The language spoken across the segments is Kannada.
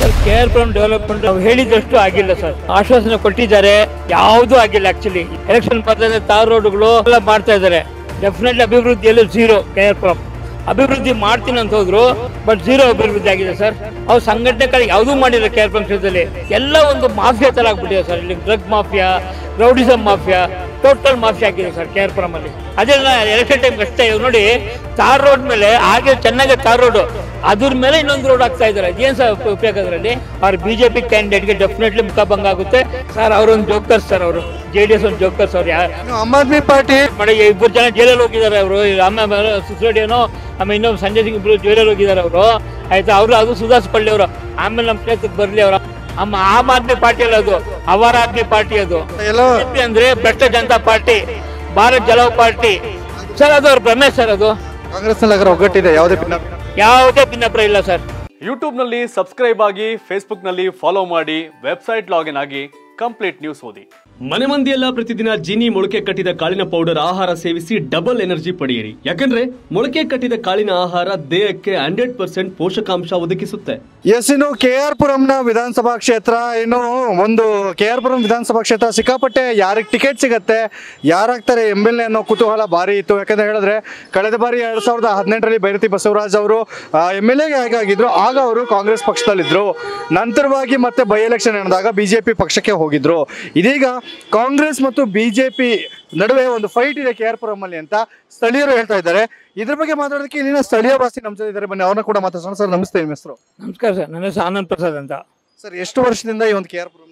sir K R Puram development ನಾವು ಹೇಳಿದಷ್ಟು ಆಗಿಲ್ಲ ಸರ್ ಆಶ್ವಾಸನೆ ಕೊಟ್ಟಿದ್ದಾರೆ ಯಾವುದೂ ಆಗಿಲ್ಲ ಆಕ್ಚುಲಿ ಎಲೆಕ್ಷನ್ ಬರ್ತದೆ ತಾರ್ ರೋಡ್ಗಳು ಎಲ್ಲ ಮಾಡ್ತಾ ಇದ್ದಾರೆ ಡೆಫಿನೆಟ್ಲಿ ಅಭಿವೃದ್ಧಿಯಲ್ಲೂ ಝೀರೋ ಕೆ ಆರ್ ಪುರಂ ಅಭಿವೃದ್ಧಿ ಮಾಡ್ತೀನಿ ಅಂತ ಹೋದ್ರು ಬಟ್ ಝೀರೋ ಅಭಿವೃದ್ಧಿ ಆಗಿದೆ ಸರ್ ಅವ್ರು ಸಂಘಟನೆಗಳು ಯಾವುದೂ ಮಾಡಿಲ್ಲ ಕೆ ಆರ್ ಪುರಂ ಕ್ಷೇತ್ರದಲ್ಲಿ ಎಲ್ಲ ಒಂದು ಮಾಫಿಯಾ ತರ ಆಗ್ಬಿಟ್ಟಿದೆ ಸರ್ ಇಲ್ಲಿ drug mafia rowdyism mafia total mafia ಆಗಿದೆ ಸರ್ ಕೆ ಆರ್ ಪುರಂ ಅಲ್ಲಿ ಅದೇ ಎಲೆಕ್ಷನ್ ಟೈಮ್ ಅಷ್ಟೇ ಇವಾಗ ನೋಡಿ ತಾರ್ ರೋಡ್ ಮೇಲೆ ಹಾಗೆ ಚೆನ್ನಾಗಿ ತಾರ್ ರೋಡ್ ಅದ್ರ ಮೇಲೆ ಇನ್ನೊಂದು ರೋಡ್ ಆಗ್ತಾ ಇದ್ದಾರೆ ಏನ್ ಸರ್ ಉಪ- ಉಪಯೋಗ ಅದರಲ್ಲಿ ಅವ್ರ ಬಿಜೆಪಿ ಕ್ಯಾಂಡಿಡೇಟ್ಗೆ ಡೆಫಿನೆಟ್ಲಿ ಮುಖಭಂಗ ಆಗುತ್ತೆ ಸರ್ ಅವ್ರೊಂದು ಜೋಕರ್ಸ್ ಸರ್ ಅವರು ಜೆ ಡಿ ಎಸ್ ಒಂದು ಜೋಕರ್ಸ್ ಅವ್ರು ಯಾರು ಇನ್ನು ಆಮ್ ಆದ್ಮಿ ಪಾರ್ಟಿ ಮಾಡಿ ಇಬ್ಬರು ಜನ ಜೈಲಲ್ಲಿ ಹೋಗಿದ್ದಾರೆ ಅವರು ಆಮೇಲೆ ಸಿಸೋಡಿಯನೋ ಆಮೇಲೆ ಇನ್ನೊಬ್ಬ ಸಂಜಯ್ ಸಿಂಗ್ ಇಬ್ರು ಜೈಲಲ್ಲಿ ಹೋಗಿದ್ದಾರೆ ಅವರು ಆಯ್ತಾ ಅವರು ಅದು ಸುಧಾರಿಸ್ಕೊಳ್ಳಿ ಅವರು ಆಮೇಲೆ ನಮ್ಮ ಕ್ಷೇತ್ರಕ್ಕೆ ಬರಲಿ ಅವರು ನಮ್ಮ ಆಮ್ ಆದ್ಮಿ ಪಾರ್ಟಿ ಅಲ್ಲ ಅದು ಅವರ ಆದ್ಮಿ ಪಾರ್ಟಿ ಅದು ಎಲ್ಲೋ BJP ಅಂದ್ರೆ ಭ್ರಷ್ಟ ಜನತಾ ಪಾರ್ಟಿ ಭಾರತ್ ಜಲವ್ ಪಾರ್ಟಿ ಸರ್ ಅದು ಅವ್ರ ಭ್ರಮೆ ಸರ್ ಅದು ಕಾಂಗ್ರೆಸ್ ನಲ್ಲಿ ಒಗ್ಗಟ್ಟಿದೆ ಯಾವುದೇ ಭಿನ್ನ ಯಾವುದೇ ಭಿನ್ನಪ್ರಾಯ ಇಲ್ಲ ಸರ್ ಯೂಟ್ಯೂಬ್ನಲ್ಲಿ ಸಬ್ಸ್ಕ್ರೈಬ್ ಆಗಿ ಫೇಸ್ಬುಕ್ನಲ್ಲಿ ಫಾಲೋ ಮಾಡಿ ವೆಬ್ಸೈಟ್ ಲಾಗಿನ್ ಆಗಿ ಕಂಪ್ಲೀಟ್ ನ್ಯೂಸ್ ಓದಿ ಮನೆ ಮಂದಿಯೆಲ್ಲ ಪ್ರತಿದಿನ ಜೀನಿ ಮೊಳಕೆ ಕಟ್ಟಿದ ಕಾಳಿನ ಪೌಡರ್ ಆಹಾರ ಸೇವಿಸಿ ಡಬಲ್ ಎನರ್ಜಿ ಪಡೆಯಿರಿ ಯಾಕಂದ್ರೆ ಮೊಳಕೆ ಕಟ್ಟಿದ ಕಾಳಿನ ಆಹಾರ ದೇಹಕ್ಕೆ ಹಂಡ್ರೆಡ್ ಪರ್ಸೆಂಟ್ ಪೋಷಕಾಂಶ ಒದಗಿಸುತ್ತೆ ಎಸ್ ಇನ್ನು ಕೆ ಆರ್ ಪುರಂನ ವಿಧಾನಸಭಾ ಕ್ಷೇತ್ರ ಇನ್ನು ಒಂದು ಕೆ ಆರ್ ಪುರಂ ವಿಧಾನಸಭಾ ಕ್ಷೇತ್ರ ಸಿಕ್ಕಾಪಟ್ಟೆ ಯಾರಿಗೆ ಟಿಕೆಟ್ ಸಿಗತ್ತೆ ಯಾರಾಗ್ತಾರೆ ಎಮ್ ಎಲ್ ಎ ಅನ್ನೋ ಕುತೂಹಲ ಭಾರಿ ಇತ್ತು ಯಾಕಂದ್ರೆ ಹೇಳಿದ್ರೆ ಕಳೆದ ಬಾರಿ ಎರಡ್ ಸಾವಿರದ ಹದಿನೆಂಟರಲ್ಲಿ ಬೈರತಿ ಬಸವರಾಜ್ ಅವರು ಎಮ್ ಎಲ್ ಎಗೆ ಆಗಿದ್ರು ಆಗ ಅವರು ಕಾಂಗ್ರೆಸ್ ಪಕ್ಷದಲ್ಲಿದ್ರು ನಂತರವಾಗಿ ಮತ್ತೆ ಬೈ ಎಲೆಕ್ಷನ್ ನಡೆದಾಗ ಬಿಜೆಪಿ ಪಕ್ಷಕ್ಕೆ ಹೋಗಿದ್ರು ಇದೀಗ ಕಾಂಗ್ರೆಸ್ ಮತ್ತು ಬಿಜೆಪಿ ನಡುವೆ ಒಂದು ಫೈಟ್ ಇದೆ ಕೆ ಆರ್ ಪುರಂ ಅಲ್ಲಿ ಅಂತ ಸ್ಥಳೀಯರು ಹೇಳ್ತಾ ಇದ್ದಾರೆ ಇದ್ರ ಬಗ್ಗೆ ಮಾತಾಡೋದಕ್ಕೆ ಇಲ್ಲಿನ ಸ್ಥಳೀಯ ವಾಸಿ ನಮ್ಮ ಜೊತೆ ಇದ್ದಾರೆ ಬನ್ನಿ ಅವ್ರನ್ನ ಕೂಡ ಮಾತಾಡ್ಸೋಣ ಸರ್ ನಮಸ್ತೆ ನಿಮ್ಮ ಹೆಸರು ನಮಸ್ಕಾರ ಸರ್ ನನ್ನ ಹೆಸರು ಆನಂದ್ ಪ್ರಸಾದ್ ಅಂತ ಸರ್ ಎಷ್ಟು ವರ್ಷದಿಂದ ಈ ಒಂದು ಕೆ ಆರ್ ಪುರಂ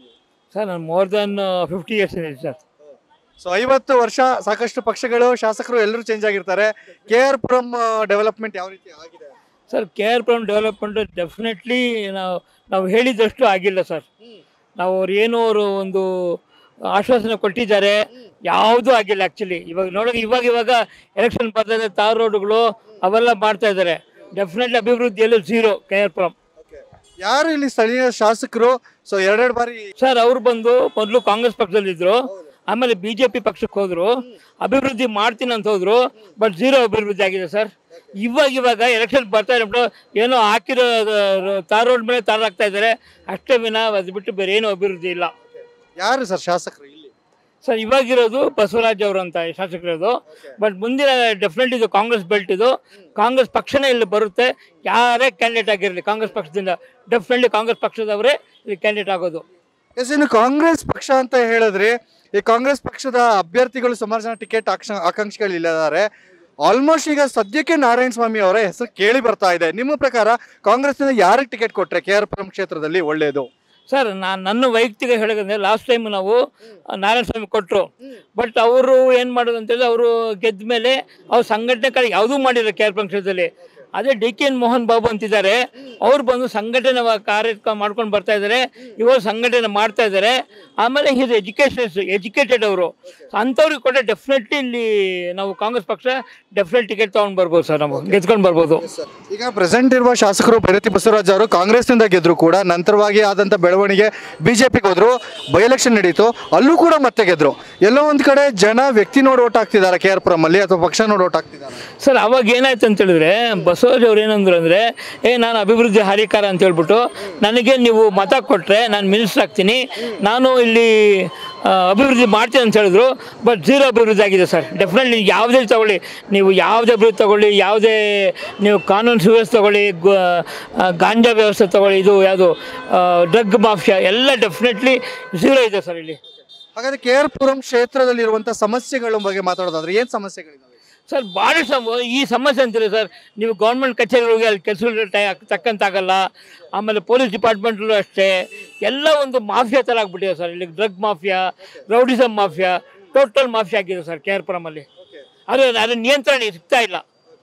ಸರ್ ನಾನು ಮೋರ್ ದನ್ ಫಿಫ್ಟಿ ಇಯರ್ಸ್ ಇದೆ ಸರ್ ಸೊ ಐವತ್ತು ವರ್ಷ ಸಾಕಷ್ಟು ಪಕ್ಷಗಳು ಶಾಸಕರು ಎಲ್ಲರೂ ಚೇಂಜ್ ಆಗಿರ್ತಾರೆ ಕೆ ಆರ್ ಪುರಂ ಡೆವಲಪ್ಮೆಂಟ್ ಯಾವ ರೀತಿ ಆಗಿದೆ sir K R Puram development definitely ನಾವು ನಾವು ಹೇಳಿದಷ್ಟು ಆಗಿಲ್ಲ ಸರ್ ನಾವು ಅವ್ರು ಏನೋ ಅವರು ಒಂದು ಆಶ್ವಾಸನೆ ಕೊಟ್ಟಿದ್ದಾರೆ ಯಾವುದೂ ಆಗಿಲ್ಲ ಆ್ಯಕ್ಚುಲಿ ಇವಾಗ ನೋಡಿ ಇವಾಗ ಇವಾಗ ಎಲೆಕ್ಷನ್ ಬರ್ತದೆ ತಾರ್ ರೋಡ್ಗಳು ಅವೆಲ್ಲ ಮಾಡ್ತಾ ಇದ್ದಾರೆ ಡೆಫಿನೆಟ್ಲಿ ಅಭಿವೃದ್ಧಿಯಲ್ಲೂ ಝೀರೋ ಕೆ ಆರ್ ಪುರಂ ಯಾರು ಇಲ್ಲಿ ಸ್ಥಳೀಯ ಶಾಸಕರು ಸೊ ಎರಡೆರಡು ಬಾರಿ ಸರ್ ಅವ್ರು ಬಂದು ಮೊದಲು ಕಾಂಗ್ರೆಸ್ ಪಕ್ಷದಲ್ಲಿದ್ದರು ಆಮೇಲೆ ಬಿ ಜೆ ಪಿ ಪಕ್ಷಕ್ಕೆ ಹೋದ್ರು ಅಭಿವೃದ್ಧಿ ಮಾಡ್ತೀನಿ ಅಂತ ಹೋದ್ರು ಬಟ್ ಝೀರೋ ಅಭಿವೃದ್ಧಿ ಆಗಿದೆ ಸರ್ ಇವಾಗ ಇವಾಗ ಎಲೆಕ್ಷನ್ ಬರ್ತಾ ಇರೋ ಏನೋ ಹಾಕಿರೋ ಆ, ತಾರ್ ರೋಡ್ ಮೇಲೆ ತಾರ್ ಹಾಕ್ತಾ ಇದ್ದಾರೆ ಅಷ್ಟೇ ವಿನ ಅದು ಬಿಟ್ಟು ಬೇರೆ ಏನೂ ಅಭಿವೃದ್ಧಿ ಇಲ್ಲ ಯಾರು ಸರ್ ಶಾಸಕರು ಇಲ್ಲಿ ಸರ್ ಇವಾಗಿರೋದು ಬಸವರಾಜ್ ಅವರು ಅಂತ ಶಾಸಕರದು ಬಟ್ ಮುಂದಿನ ಡೆಫಿನೆಟ್ಲಿ ಇದು ಕಾಂಗ್ರೆಸ್ ಬೆಲ್ಟ್ ಇದು ಕಾಂಗ್ರೆಸ್ ಪಕ್ಷನೇ ಇಲ್ಲಿ ಬರುತ್ತೆ ಯಾರೇ ಕ್ಯಾಂಡಿಡೇಟ್ ಆಗಿರಲಿ ಕಾಂಗ್ರೆಸ್ ಪಕ್ಷದಿಂದ ಡೆಫಿನೆಟ್ಲಿ ಕಾಂಗ್ರೆಸ್ ಪಕ್ಷದವರೇ ಇಲ್ಲಿ ಕ್ಯಾಂಡಿಡೇಟ್ ಆಗೋದು ಎಸ್ ಇನ್ನು ಕಾಂಗ್ರೆಸ್ ಪಕ್ಷ ಅಂತ ಹೇಳಿದ್ರೆ ಈ ಕಾಂಗ್ರೆಸ್ ಪಕ್ಷದ ಅಭ್ಯರ್ಥಿಗಳು ಸುಮಾರು ಜನ ಟಿಕೆಟ್ ಆಕಾಂಕ್ಷಿಗಳು ಇಲ್ಲಿದ್ದಾರೆ ಆಲ್ಮೋಸ್ಟ್ ಈಗ ಸದ್ಯಕ್ಕೆ ನಾರಾಯಣ ಸ್ವಾಮಿ ಅವರ ಹೆಸರು ಕೇಳಿ ಬರ್ತಾ ಇದೆ ನಿಮ್ಮ ಪ್ರಕಾರ ಕಾಂಗ್ರೆಸ್ನಿಂದ ಯಾರಿಗೆ ಟಿಕೆಟ್ ಕೊಟ್ರೆ ಕೆ ಆರ್ ಪುರಂ ಕ್ಷೇತ್ರದಲ್ಲಿ ಒಳ್ಳೆಯದು ಸರ್ ನಾನು ನನ್ನ ವೈಯಕ್ತಿಕ ಹೇಳೋದಂದ್ರೆ ಲಾಸ್ಟ್ ಟೈಮ್ ನಾವು ನಾರಾಯಣ ಸ್ವಾಮಿ ಕೊಟ್ಟರು ಬಟ್ ಅವರು ಏನು ಮಾಡೋದು ಅಂತೇಳಿ ಅವರು ಗೆದ್ದ ಮೇಲೆ ಅವ್ರ ಸಂಘಟನೆ ಕಡೆ ಯಾವುದೂ ಮಾಡಿಲ್ಲ ಕೆ ಆರ್ ಕ್ಷೇತ್ರದಲ್ಲಿ ಅದೇ D K N Mohan Babu ಅಂತಿದ್ದಾರೆ ಅವ್ರು ಬಂದು ಸಂಘಟನೆ ವ- ಕಾರ್ಯಕ್ರಮ ಮಾಡ್ಕೊಂಡು ಬರ್ತಾ ಇದ್ದಾರೆ ಇವರು ಸಂಘಟನೆ ಮಾಡ್ತಾ ಇದ್ದಾರೆ ಆಮೇಲೆ ಹಿಸ್ ಎಜುಕೇಷನ್ ಎಜುಕೇಟೆಡ್ ಅವರು ಅಂಥವ್ರಿಗೆ ಕೊಟ್ಟರೆ ಡೆಫಿನೆಟ್ಲಿ ಇಲ್ಲಿ ನಾವು ಕಾಂಗ್ರೆಸ್ ಪಕ್ಷ ಡೆಫಿನೆಟ್ ಟಿಕೆಟ್ ತೊಗೊಂಡು ಬರ್ಬೋದು ಸರ್ ನಾವು ಗೆದ್ಕೊಂಡು ಬರ್ಬೋದು ಈಗ ಪ್ರೆಸೆಂಟ್ ಇರುವ ಶಾಸಕರು ಭೈರತಿ ಬಸವರಾಜ್ ಅವರು ಕಾಂಗ್ರೆಸ್ನಿಂದ ಗೆದ್ರು ಕೂಡ ನಂತರವಾಗಿ ಆದಂತ ಬೆಳವಣಿಗೆ ಬಿಜೆಪಿಗೆ ಹೋದ್ರು ಬೈ ಎಲೆಕ್ಷನ್ ನಡೀತು ಅಲ್ಲೂ ಕೂಡ ಮತ್ತೆ ಗೆದ್ರು ಎಲ್ಲೋ ಒಂದ್ ಕಡೆ ಜನ ವ್ಯಕ್ತಿ ನೋಡಿ ಓಟ್ ಹಾಕ್ತಿದ್ದಾರೆ ಕೆ ಆರ್ ಪುರಂ ಅಲ್ಲಿ ಅಥವಾ ಪಕ್ಷ ನೋಡಿ ಓಟ್ ಹಾಕ್ತಿದ್ದಾರೆ ಸರ್ ಅವಾಗ ಏನಾಯ್ತು ಅಂತ ಹೇಳಿದ್ರೆ ಬಸವರಾಜ್ ಅವ್ರು ಏನಂದ್ರು ಅಂದರೆ ಏ ನಾನು ಅಭಿವೃದ್ಧಿ ಹಾರಿಕಾರ ಅಂತ ಹೇಳ್ಬಿಟ್ಟು ನನಗೆ ನೀವು ಮತ ಕೊಟ್ಟರೆ ನಾನು ಮಿನಿಸ್ಟರ್ ಆಗ್ತೀನಿ ನಾನು ಇಲ್ಲಿ ಆ, ಅಭಿವೃದ್ಧಿ ಮಾಡ್ತೀನಿ ಅಂತ ಹೇಳಿದ್ರು ಬಟ್ ಝೀರೋ ಅಭಿವೃದ್ಧಿ ಆಗಿದೆ ಸರ್ ಡೆಫಿನೆಟ್ಲಿ ಯಾವುದೇ ತಗೊಳ್ಳಿ ನೀವು ಯಾವುದೇ ಅಭಿವೃದ್ಧಿ ತಗೊಳ್ಳಿ ಯಾವುದೇ ನೀವು ಕಾನೂನು ಸುವ್ಯವಸ್ಥೆ ತಗೊಳ್ಳಿ ಗ- ಆ, ಗಾಂಜಾ ವ್ಯವಸ್ಥೆ ತಗೊಳ್ಳಿ ಇದು ಯಾವುದು ಡ್ರಗ್ ಮಾಫಿಯಾ ಎಲ್ಲ ಡೆಫಿನೆಟ್ಲಿ ಝೀರೋ ಇದೆ ಸರ್ ಇಲ್ಲಿ ಹಾಗಾದ್ರೆ ಕೆ ಆರ್ ಪುರಂ ಕ್ಷೇತ್ರದಲ್ಲಿ ಇರುವಂತ ಸಮಸ್ಯೆಗಳ ಬಗ್ಗೆ ಮಾತಾಡೋದಾದ್ರೆ ಏನ್ ಸಮಸ್ಯೆಗಳಿದಾವೆ ಸರ್ ಭಾಳ ಸಮ ಈ ಸಮಸ್ಯೆ ಅಂತೀರಿ ಸರ್ ನೀವು ಗೌರ್ಮೆಂಟ್ ಕಚೇರಿಗಳಿಗೆ ಅಲ್ಲಿ ಕೆಲಸಗಳು ಟೈ ತಕ್ಕಂತಾಗಲ್ಲ ಆಮೇಲೆ ಪೊಲೀಸ್ ಡಿಪಾರ್ಟ್ಮೆಂಟಲ್ಲೂ ಅಷ್ಟೇ ಎಲ್ಲ ಒಂದು ಮಾಫಿಯಾ ಥರ ಆಗ್ಬಿಟ್ಟಿದೆ ಸರ್ ಇಲ್ಲಿ drug mafia rowdyism mafia total mafia ಆಗಿದೆ ಸರ್ ಕೆ ಆರ್ ಪುರಮಲ್ಲಿ ಅದು ಅದು ನಿಯಂತ್ರಣ ಸಿಗ್ತಾ ಇಲ್ಲ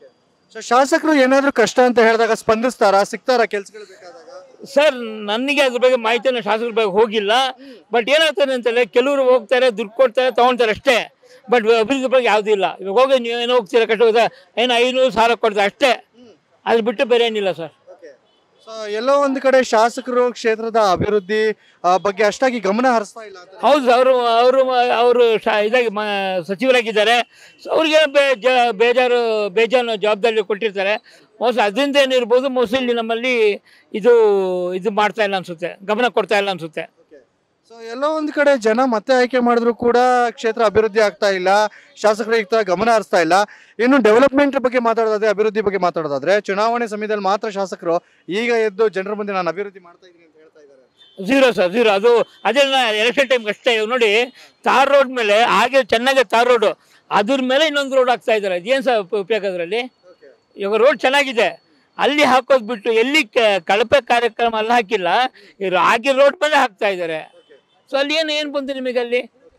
ಸೊ ಶಾಸಕರು ಏನಾದ್ರು ಕಷ್ಟ ಅಂತ ಹೇಳಿದಾಗ ಸ್ಪಂದಿಸ್ತಾರಾ ಸಿಗ್ತಾರಾ ಕೆಲ್ಸಗಳು ಬೇಕಾದಾಗ ಸರ್ ನನಗೆ ಅದ್ರ ಬಗ್ಗೆ ಮಾಹಿತಿಯನ್ನು ಶಾಸಕರ ಬಗ್ಗೆ ಹೋಗಿಲ್ಲ ಬಟ್ ಏನಾಗ್ತದೆ ಅಂತಂದರೆ ಕೆಲವರು ಹೋಗ್ತಾರೆ ದುಡ್ಡು ಕೊಡ್ತಾರೆ ತೊಗೊಳ್ತಾರೆ ಅಷ್ಟೇ ಬಟ್ ಅಭಿವೃದ್ಧಿ ಬಗ್ಗೆ ಯಾವುದೂ ಇಲ್ಲ ಇವಾಗ ಹೋಗಿ ನೀವು ಏನೋ ಹೋಗ್ತೀರಾ ಕಷ್ಟ ಹೋದ ಏನು ಐನೂರು ಸಾವಿರ ಕೊಡ್ತಾರೆ ಅಷ್ಟೇ ಅದು ಬಿಟ್ಟು ಬೇರೆ ಏನಿಲ್ಲ ಸರ್ ಸೊ ಎಲ್ಲೋ ಒಂದು ಕಡೆ ಶಾಸಕರು ಕ್ಷೇತ್ರದ ಅಭಿವೃದ್ಧಿ ಆ, ಬಗ್ಗೆ ಅಷ್ಟಾಗಿ ಗಮನ ಹರಿಸ್ತಾ ಇಲ್ಲ ಅಂತ ಹೌದು ಅವರು ಅವರು ಅವರು ಶಾ ಇದಾಗಿ ಮ ಸಚಿವರಾಗಿದ್ದಾರೆ ಸೊ ಅವ್ರಿಗೆ ಬೇ- ಜ- ಬೇಜಾರು ಬೇಜಾನು ಜವಾಬ್ದಾರಿ ಕೊಟ್ಟಿರ್ತಾರೆ ಮೋಸ ಅದರಿಂದ ಏನಿರ್ಬೋದು ಮೋಸ್ಟ್ಲಿ ನಮ್ಮಲ್ಲಿ ಇದು ಇದು ಮಾಡ್ತಾ ಇಲ್ಲ ಅನ್ಸುತ್ತೆ ಗಮನ ಕೊಡ್ತಾ ಇಲ್ಲ ಅನ್ಸುತ್ತೆ ಸೊ ಎಲ್ಲೋ ಒಂದು ಕಡೆ ಜನ ಮತ್ತೆ ಆಯ್ಕೆ ಮಾಡಿದ್ರು ಕೂಡ ಕ್ಷೇತ್ರ ಅಭಿವೃದ್ಧಿ ಆಗ್ತಾ ಇಲ್ಲ ಶಾಸಕರು ಈಗ ತರ ಗಮನ ಹರಿಸ್ತಾ ಇಲ್ಲ ಇನ್ನು ಡೆವಲಪ್ಮೆಂಟ್ ಬಗ್ಗೆ ಮಾತಾಡೋದಾದ್ರೆ ಅಭಿವೃದ್ಧಿ ಬಗ್ಗೆ ಮಾತಾಡೋದಾದ್ರೆ ಚುನಾವಣೆ ಸಮಯದಲ್ಲಿ ಮಾತ್ರ ಶಾಸಕರು ಈಗ ಎದ್ದು ಜನರ ಮುಂದೆ ನಾನು ಅಭಿವೃದ್ಧಿ ಮಾಡ್ತಾ ಇದ್ದೀನಿ ಅಂತ ಹೇಳ್ತಾ ಇದ್ದಾರೆ ಝೀರೋ ಸರ್ ಝೀರೋ ಅದು ಅದೇ ಎಲೆಕ್ಷನ್ ಟೈಮ್ಗೆ ಅಷ್ಟೇ ಇವಾಗ ನೋಡಿ ತಾರ್ ರೋಡ್ ಮೇಲೆ ಹಾಗೆ ಚೆನ್ನಾಗಿ ತಾರ್ ರೋಡು ಅದ್ರ ಮೇಲೆ ಇನ್ನೊಂದು ರೋಡ್ ಹಾಕ್ತಾ ಇದ್ದಾರೆ ಏನು ಸರ್ ಉಪಯೋಗ ಅದರಲ್ಲಿ ಇವಾಗ ರೋಡ್ ಚೆನ್ನಾಗಿದೆ ಅಲ್ಲಿ ಹಾಕೋದು ಬಿಟ್ಟು ಎಲ್ಲಿ ಕ- ಕಳಪೆ ಕಾರ್ಯಕ್ರಮ ಅಲ್ಲಿ ಹಾಕಿಲ್ಲ ಇವರು ಹಾಗೆ ರೋಡ್ ಮೇಲೆ ಹಾಕ್ತಾ ಇದ್ದಾರೆ ಸೊ ಅಲ್ಲಿ ಏನು ಏನು ಬಂತು ನಿಮಗೆ ಅಲ್ಲಿ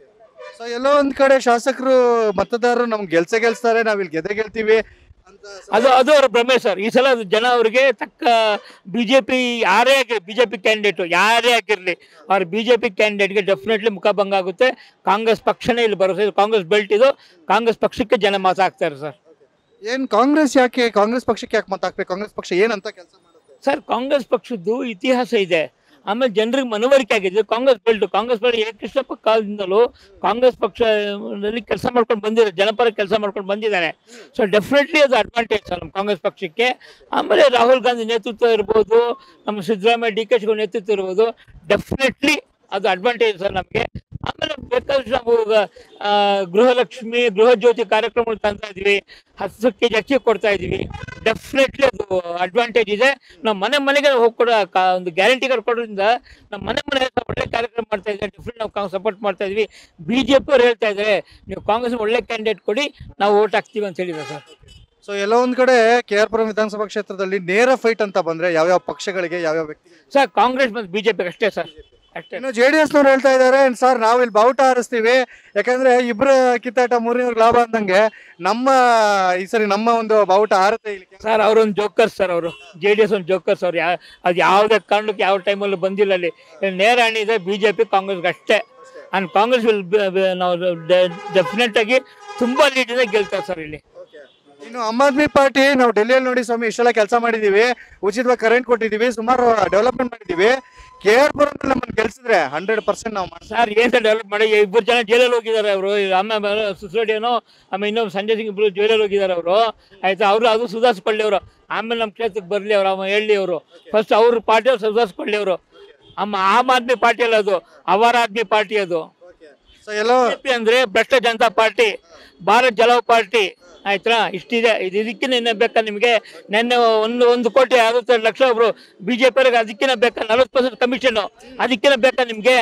ಸೊ ಎಲ್ಲೋ ಒಂದ್ ಕಡೆ ಶಾಸಕರು ಮತದಾರರು ನಮ್ಗೆ ಗೆಲ್ಸೆ ಗೆಲ್ಸ್ತಾರೆ ನಾವ್ ಇಲ್ಲಿ ಗೆದ್ದೆ ಗೆಲ್ತೀವಿ ಅಂತ ಅದು ಅದು ಅವರ ಭ್ರಮೆ ಸರ್ ಈ ಸಲ ಜನ ಅವರಿಗೆ ತಕ್ಕ ಬಿ ಜೆ ಪಿ ಯಾರೇ ಆಗಿರಲಿ ಬಿ ಜೆ ಪಿ ಕ್ಯಾಂಡಿಡೇಟು ಯಾರೇ ಆಗಿರಲಿ ಅವ್ರ ಬಿ ಜೆ ಪಿ ಕ್ಯಾಂಡಿಡೇಟ್ಗೆ ಡೆಫಿನೆಟ್ಲಿ ಮುಖಭಂಗ ಆಗುತ್ತೆ ಕಾಂಗ್ರೆಸ್ ಪಕ್ಷನೇ ಇಲ್ಲಿ ಬರುತ್ತೆ ಇದು ಕಾಂಗ್ರೆಸ್ ಬೆಲ್ಟ್ ಇದು ಕಾಂಗ್ರೆಸ್ ಪಕ್ಷಕ್ಕೆ ಜನ ಮತ ಹಾಕ್ತಾರೆ ಸರ್ ಏನ್ ಕಾಂಗ್ರೆಸ್ ಯಾಕೆ ಕಾಂಗ್ರೆಸ್ ಪಕ್ಷಕ್ಕೆ ಯಾಕೆ ಮತ ಹಾಕ್ಬೇಕು ಕಾಂಗ್ರೆಸ್ ಪಕ್ಷ ಏನಂತ ಕೆಲಸ ಮಾಡುತ್ತೆ ಸರ್ ಕಾಂಗ್ರೆಸ್ ಪಕ್ಷದ್ದು ಇತಿಹಾಸ ಇದೆ ಆಮೇಲೆ ಜನರಿಗೆ ಮನವರಿಕೆ ಆಗಿದೆ Congress belt Congress belt A Krishnappa ಕಾಲದಿಂದಲೂ ಕಾಂಗ್ರೆಸ್ ಪಕ್ಷದಲ್ಲಿ ಕೆಲಸ ಮಾಡ್ಕೊಂಡು ಬಂದಿದ್ದಾರೆ ಜನಪರ ಕೆಲಸ ಮಾಡ್ಕೊಂಡು ಬಂದಿದ್ದಾರೆ ಸೊ ಡೆಫಿನೆಟ್ಲಿ ಅದು ಅಡ್ವಾಂಟೇಜ್ ಸರ್ ನಮ್ಮ ಕಾಂಗ್ರೆಸ್ ಪಕ್ಷಕ್ಕೆ ಆಮೇಲೆ ರಾಹುಲ್ ಗಾಂಧಿ ನೇತೃತ್ವ ಇರ್ಬೋದು ನಮ್ಮ ಸಿದ್ದರಾಮಯ್ಯ ಡಿ ಕೆ ಶಿವಕುಮಾರ್ ನೇತೃತ್ವ ಇರ್ಬೋದು ಡೆಫಿನೆಟ್ಲಿ ಅದು ಅಡ್ವಾಂಟೇಜ್ ಸರ್ ನಮಗೆ ಆಮೇಲೆ ಬೇಕಾದಷ್ಟು ನಾವು ಈಗ, ಆ, ಗೃಹಲಕ್ಷ್ಮಿ ಗೃಹ ಜ್ಯೋತಿ ಕಾರ್ಯಕ್ರಮಗಳು ತಂತಾ ಇದೀವಿ ಹತ್ತು ಕೆ ಜಿ ಅಕ್ಕಿ ಕೊಡ್ತಾ ಇದೀವಿ ಡೆಫಿನೆಟ್ಲಿ ಅದು ಅಡ್ವಾಂಟೇಜ್ ಇದೆ ನಮ್ಮ ಮನೆ ಮನೆಗೆ ಹೋಗ್ಕೊಡೋ ಕಾ- ಒಂದು ಗ್ಯಾರಂಟಿ ಕಾರ್ಡ್ ಕೊಡೋದ್ರಿಂದ ನಮ್ಮ ಮನೆ ಮನೆ ಒಳ್ಳೆ ಕಾರ್ಯಕ್ರಮ ಮಾಡ್ತಾ ಇದ್ದಾರೆ ಡಿಫ್ರೆಂಟ್ ನಾವು ಸಪೋರ್ಟ್ ಮಾಡ್ತಾ ಇದೀವಿ ಬಿ ಜೆ ಪಿ ಅವ್ರು ಹೇಳ್ತಾ ಇದ್ದಾರೆ ನೀವು ಕಾಂಗ್ರೆಸ್ ಒಳ್ಳೆ ಕ್ಯಾಂಡಿಡೇಟ್ ಕೊಡಿ ನಾವು ಓಟ್ ಹಾಕ್ತೀವಿ ಅಂತ ಹೇಳಿದ್ದಾರೆ ಸರ್ ಸೊ ಎಲ್ಲೋ ಒಂದ್ ಕಡೆ ಕೆ ಆರ್ ಪುರಂ ವಿಧಾನಸಭಾ ಕ್ಷೇತ್ರದಲ್ಲಿ ನೇರ ಫೈಟ್ ಅಂತ ಬಂದ್ರೆ ಯಾವ್ಯಾವ ಪಕ್ಷಗಳಿಗೆ ಯಾವ್ಯಾವ ವ್ಯಕ್ತಿ ಸರ್ ಕಾಂಗ್ರೆಸ್ ಮತ್ತು ಬಿ ಜೆ ಪಿ ಅಷ್ಟೇ ಸರ್ ಅಷ್ಟೇ ಇನ್ನು ಜೆ ಡಿ ಎಸ್ ನವ್ರು ಹೇಳ್ತಾ ಇದ್ದಾರೆ ಸರ್ ನಾವು ಇಲ್ಲಿ ಬಾವುಟ ಹಾರಿಸ್ತೀವಿ ಯಾಕಂದ್ರೆ ಇಬ್ರ ಕಿತ್ತಾಟ ಮೂರನೇವ್ರಿಗೆ ಲಾಭ ಅಂದಂಗೆ ನಮ್ಮ ಈ ಸರಿ ನಮ್ಮ ಒಂದು ಬಾವುಟ ಹಾರುತ್ತೆ ಇಲ್ಲಿ ಸರ್ ಅವರೊಂದು ಜೋಕರ್ ಸರ್ ಅವರು ಜೆ ಡಿ ಎಸ್ ಒಂದು ಜೋಕರ್ ಸರ್ ಯಾ ಅದು ಯಾವುದೇ ಕಾರಣಕ್ಕೆ ಯಾವ ಟೈಮಲ್ಲೂ ಬಂದಿಲ್ಲ ಅಲ್ಲಿ ಇಲ್ಲಿ ನೇರ ಹಣಿ ಇದೆ ಬಿ ಜೆ ಪಿ ಕಾಂಗ್ರೆಸ್ಗೆ ಅಷ್ಟೇ ಆ್ಯಂಡ್ ಕಾಂಗ್ರೆಸ್ ವಿಲ್ ನಾವು ಡೆಫಿನೆಟ್ ಆಗಿ ತುಂಬ ಲೀಡಿಂದ ಗೆಲ್ತಾರೆ ಸರ್ ಇಲ್ಲಿ ಇನ್ನು ಆಮ್ ಆದ್ಮಿ ಪಾರ್ಟಿ ನಾವು ಡೆಲ್ಲಿಯಲ್ಲಿ ನೋಡಿ ಸ್ವಾಮಿ ಇಷ್ಟೆಲ್ಲ ಕೆಲಸ ಮಾಡಿದೀವಿ ಉಚಿತವಾಗಿ ಕರೆಂಟ್ ಕೊಟ್ಟಿದೀವಿ ಸುಮಾರು ಡೆವಲಪ್ಮೆಂಟ್ ಮಾಡಿದೀವಿ ಕೆ ಆರ್ ಪುರಂ ನಮ್ಮನ್ನು ಗೆಲ್ಸಿದ್ರೆ ಹಂಡ್ರೆಡ್ ಪರ್ಸೆಂಟ್ ನಾವು ಮಾಡ್ತೀವಿ ಸರ್ ಏನು ಸರ್ ಡೆವಲಪ್ ಮಾಡಿ ಇಬ್ಬರು ಜನ ಜೈಲಲ್ಲಿ ಹೋಗಿದ್ದಾರೆ ಅವರು ಆಮೇಲೆ ಸಿಸೋಡಿಯನೋ ಆಮೇಲೆ ಇನ್ನೊಬ್ಬ ಸಂಜಯ್ ಸಿಂಗ್ ಇಬ್ಬರು ಜೈಲಲ್ಲಿ ಹೋಗಿದ್ದಾರೆ ಅವರು ಆಯ್ತಾ ಅವರು ಅದು ಸುಧಾರಿಸ್ಕೊಳ್ಳಿ ಅವರು ಆಮೇಲೆ ನಮ್ಮ ಕ್ಷೇತ್ರಕ್ಕೆ ಬರಲಿ ಅವರು ಅವ ಹೇಳಿ ಅವರು ಫಸ್ಟ್ ಅವ್ರ ಪಾರ್ಟಿ ಅವ್ರು ಸುಧಾರಿಸ್ಕೊಳ್ಳಿ ಅವರು ಅಮ್ಮ ಆಮ್ ಆದ್ಮಿ ಪಾರ್ಟಿ ಅಲ್ಲ ಅದು ಅವರ ಆದ್ಮಿ ಪಾರ್ಟಿ ಅದು ಸೊ ಎಲ್ಲೋ ಬಿಜೆಪಿ ಅಂದ್ರೆ ಭ್ರಷ್ಟ ಜನತಾ ಪಾರ್ಟಿ ಭಾರತ್ ಜಲವ್ ಪಾರ್ಟಿ ಆಯ್ತಾ ಇಷ್ಟಿದೆ ಇದು ಇದಕ್ಕಿನ ಇನ್ನ ಬೇಕಾ ನಿಮಗೆ ನೆನ್ನೆ ಒಂದು ಒಂದು ಕೋಟಿ ಅರವತ್ತೆರಡು ಲಕ್ಷ ಒಬ್ರು ಬಿಜೆಪಿ ಅವ್ರಿಗೆ ಅದಕ್ಕಿನ ಬೇಕಾ ನಲವತ್ತು ಪರ್ಸೆಂಟ್ ಕಮಿಷನ್ ಅದಕ್ಕಿನ ಬೇಕಾ ನಿಮ್ಗೆ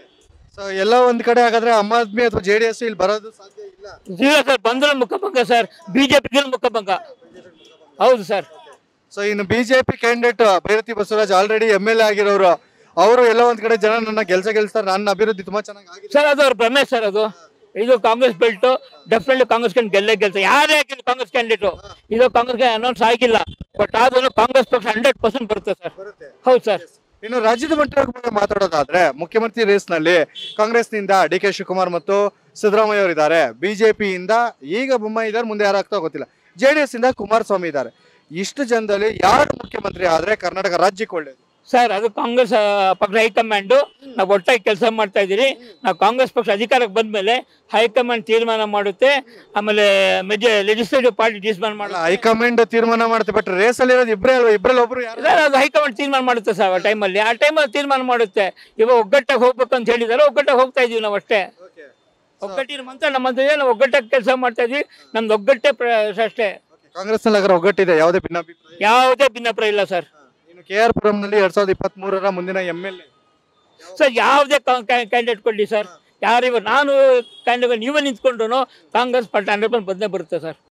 ಸೊ ಎಲ್ಲ ಒಂದ್ ಕಡೆ ಹಾಗಾದ್ರೆ ಆಮ್ ಆದ್ಮಿ ಅಥವಾ ಜೆ ಡಿ ಎಸ್ ಇಲ್ಲಿ ಬರೋದು ಸಾಧ್ಯ ಇಲ್ಲ ಜೀರೋ ಸರ್ ಬಂದ್ರೆ ಮುಖಭಂಗ ಸರ್ ಬಿಜೆಪಿಗೆ ಮುಖಭಂಗ ಹೌದು ಸರ್ ಸೊ ಇನ್ನು BJP candidate Byrathi Basavaraj already M L A ಆಗಿರೋರು ಅವರು ಎಲ್ಲ ಒಂದ್ ಕಡೆ ಜನ ನನ್ನ ಗೆಲ್ಸ ಗೆಲ್ಸ್ತಾರೆ ನನ್ನ ಅಭಿವೃದ್ಧಿ ತುಂಬಾ ಚೆನ್ನಾಗಿ ಆಗಿದೆ ಸರ್ ಅದು ಅವ್ರ ಭ್ರಮೆ ಸರ್ ಅದು ಇದು ಕಾಂಗ್ರೆಸ್ ಬೆಲ್ಟ್ ಡೆಫಿನೆಟ್ಲಿ ಕಾಂಗ್ರೆಸ್ ಕ್ಯಾಂಡ್ ಗೆಲ್ಲೇ ಗೆಲ್ತಾರೆ ಯಾರೇ ಆಗಿಲ್ಲ ಕಾಂಗ್ರೆಸ್ ಕ್ಯಾಂಡಿಡೇಟ್ ಇದು ಕಾಂಗ್ರೆಸ್ಗೆ ಅನೌನ್ಸ್ ಆಗಿಲ್ಲ ಬಟ್ ಆದ್ರೂ ಕಾಂಗ್ರೆಸ್ ಪಕ್ಷ ಹಂಡ್ರೆಡ್ ಪರ್ಸೆಂಟ್ ಬರುತ್ತೆ ಸರ್ ಹೌದು ಸರ್ ಇನ್ನು ರಾಜ್ಯದ ಮಟ್ಟದ ಬಗ್ಗೆ ಮಾತಾಡೋದಾದ್ರೆ ಮುಖ್ಯಮಂತ್ರಿ ರೇಸ್ ನಲ್ಲಿ ಕಾಂಗ್ರೆಸ್ನಿಂದ ಡಿ ಕೆ ಶಿವಕುಮಾರ್ ಮತ್ತು ಸಿದ್ದರಾಮಯ್ಯ ಅವರು ಇದ್ದಾರೆ ಬಿಜೆಪಿಯಿಂದ ಈಗ ಬೊಮ್ಮಾಯಿ ಇದ್ದಾರೆ ಮುಂದೆ ಯಾರು ಆಗ್ತಾ ಗೊತ್ತಿಲ್ಲ ಜೆ ಡಿ ಎಸ್ ಇಂದ ಕುಮಾರಸ್ವಾಮಿ ಇದ್ದಾರೆ ಇಷ್ಟು ಜನದಲ್ಲಿ ಯಾರು ಮುಖ್ಯಮಂತ್ರಿ ಆದ್ರೆ ಕರ್ನಾಟಕ ರಾಜ್ಯಕ್ಕೆ ಒಳ್ಳೇದು ಸರ್ ಅದು ಕಾಂಗ್ರೆಸ್ ಆ, ಪಕ್ಷ ಹೈಕಮಾಂಡು ನಾವು ಒಟ್ಟಾಗಿ ಕೆಲಸ ಮಾಡ್ತಾ ಇದ್ದೀರಿ ನಾವು ಕಾಂಗ್ರೆಸ್ ಪಕ್ಷ ಅಧಿಕಾರಕ್ಕೆ ಬಂದ್ಮೇಲೆ ಹೈಕಮಾಂಡ್ ತೀರ್ಮಾನ ಮಾಡುತ್ತೆ ಆಮೇಲೆ ಮೆಜ ಲೆಜಿಸ್ಲೇಟಿವ್ ಪಾರ್ಟಿ ತೀರ್ಮಾನ ಮಾಡಲ್ಲ ಹೈಕಮಾಂಡ್ ತೀರ್ಮಾನ ಮಾಡುತ್ತೆ ಬಟ್ ರೇಸ್ ಅಲ್ಲಿ ಇರೋದು ಇಬ್ಬರೇ ಅಲ್ವಾ ಇಬ್ಬರಲ್ಲಿ ಒಬ್ರು ಯಾರು ಸರ್ ಅದು ಹೈಕಮಾಂಡ್ ತೀರ್ಮಾನ ಮಾಡುತ್ತೆ ಸರ್ ಆ ಟೈಮಲ್ಲಿ ಆ ಟೈಮಲ್ಲಿ ತೀರ್ಮಾನ ಮಾಡುತ್ತೆ ಇವಾಗ ಒಗ್ಗಟ್ಟಾಗಿ ಹೋಗ್ಬೇಕು ಅಂತ ಹೇಳಿದಾರೆ ಒಗ್ಗಟ್ಟಾಗಿ ಹೋಗ್ತಾ ಇದೀವಿ ನಾವು ಅಷ್ಟೇ ಒಗ್ಗಟ್ಟಿನ ಮಂತ್ರ ನಮ್ಮ ಹತ್ರ ಇದೆ, ನಾವು ಒಗ್ಗಟ್ಟಾಗಿ ಕೆಲಸ ಮಾಡ್ತಾ ಇದೀವಿ ನಮ್ದು ಒಗ್ಗಟ್ಟೆ ಪ್ರ- ಅಷ್ಟೇ ಕಾಂಗ್ರೆಸ್ ನಲ್ಲಿ ಹಾಗಾದ್ರೆ ಒಗ್ಗಟ್ಟಿದೆ ಯಾವುದೇ ಭಿನ್ನಾಭಿಪ್ರಾಯ ಯಾವುದೇ ಭಿನ್ನಪ್ರಾಯ ಇಲ್ಲ ಸರ್ ಇನ್ನು ಕೆ ಆರ್ ಪುರಂ ನಲ್ಲಿ ಎರಡ್ ಸಾವಿರದ ಇಪ್ಪತ್ತ್ ಮೂರರ ಮುಂದಿನ ಎಂ ಎಲ್ ಎ ಸರ್ ಯಾವುದೇ ಕ್ಯಾಂಡಿಡೇಟ್ ಕೊಡಲಿ ಸರ್ ಯಾರು ಇವಾಗ ನಾನು ಕ್ಯಾಂಡಿಡೇಟ್ ನೀವೇ ನಿಂತ್ಕೊಂಡ್ರು ಕಾಂಗ್ರೆಸ್ ಪಾರ್ಟಿ ಹಂಡ್ರೆಡ್ ಪರ್ಸೆಂಟ್ ಬಂದೇ ಬರುತ್ತೆ ಸರ್